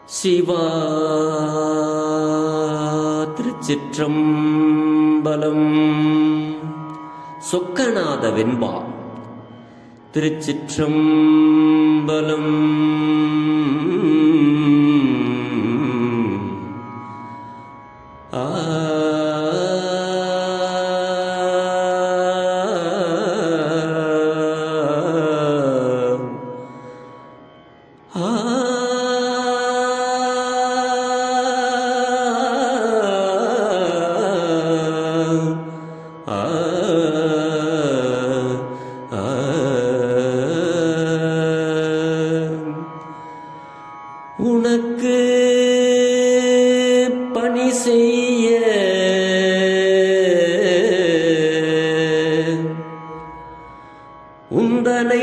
சிவா திருச்சிற்றம்பலம் சொக்கநாத வெண்பா திருச்சிற்றம்பலம் ஆ ஆ ஆ உனக்கு பணி செய்ய உந்தனை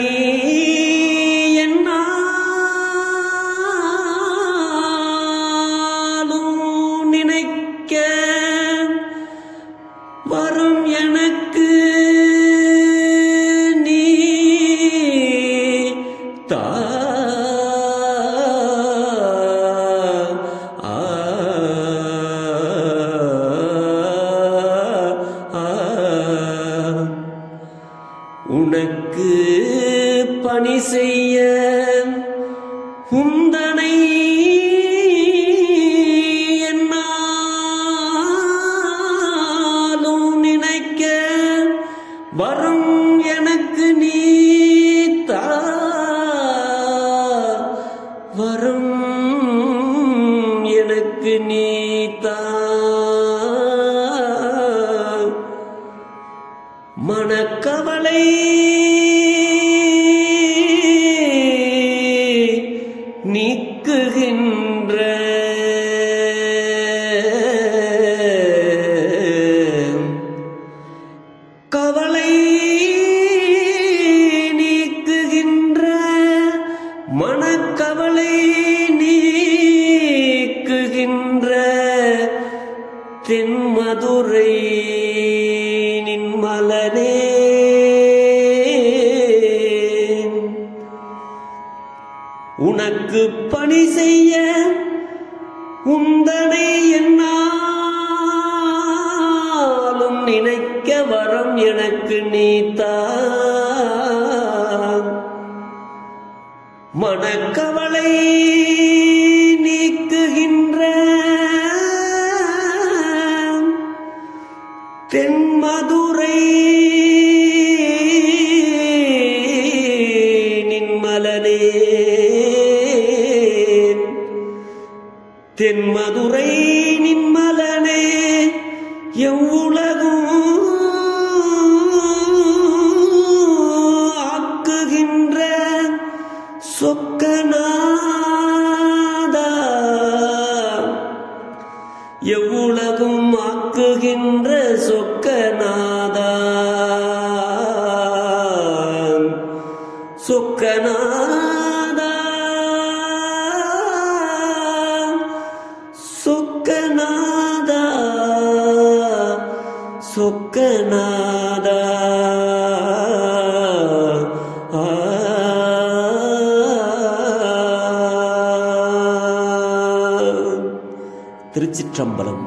என்னாலும் நினைக்க வரும் எனக்கு நீ தா ஆ, ஆ, உனக்கு பணி செய்ய உந்தனை என்னாலும் நினைக்க வரும் எனக்கு நீ தா வரும் எனக்கு நீ தா மனக்கவலை நீக்குகின்ற கவலை நீக்குகின்ற மனக்கவலை நீக்குகின்ற தென்மதுரை நின்மலனே உனக்கு பணி செய்ய உந்தனை என்னாலும் நினைக்க வரம் எனக்கு நீத்தா மனக்கவலை நீக்குகின்ற தென்மதுரை நின்மலனே தென்மதுரை நின்மலனே எவ்வுலகும் ஆக்குகின்ற சொக்கநாதா எவ்வுலகும் ஆக்குகின்ற சொக்கநாதா சொக்கநாதா சொக்கநாதா சொக்கநாதா ஆ திருச்சிற்றம்பலம்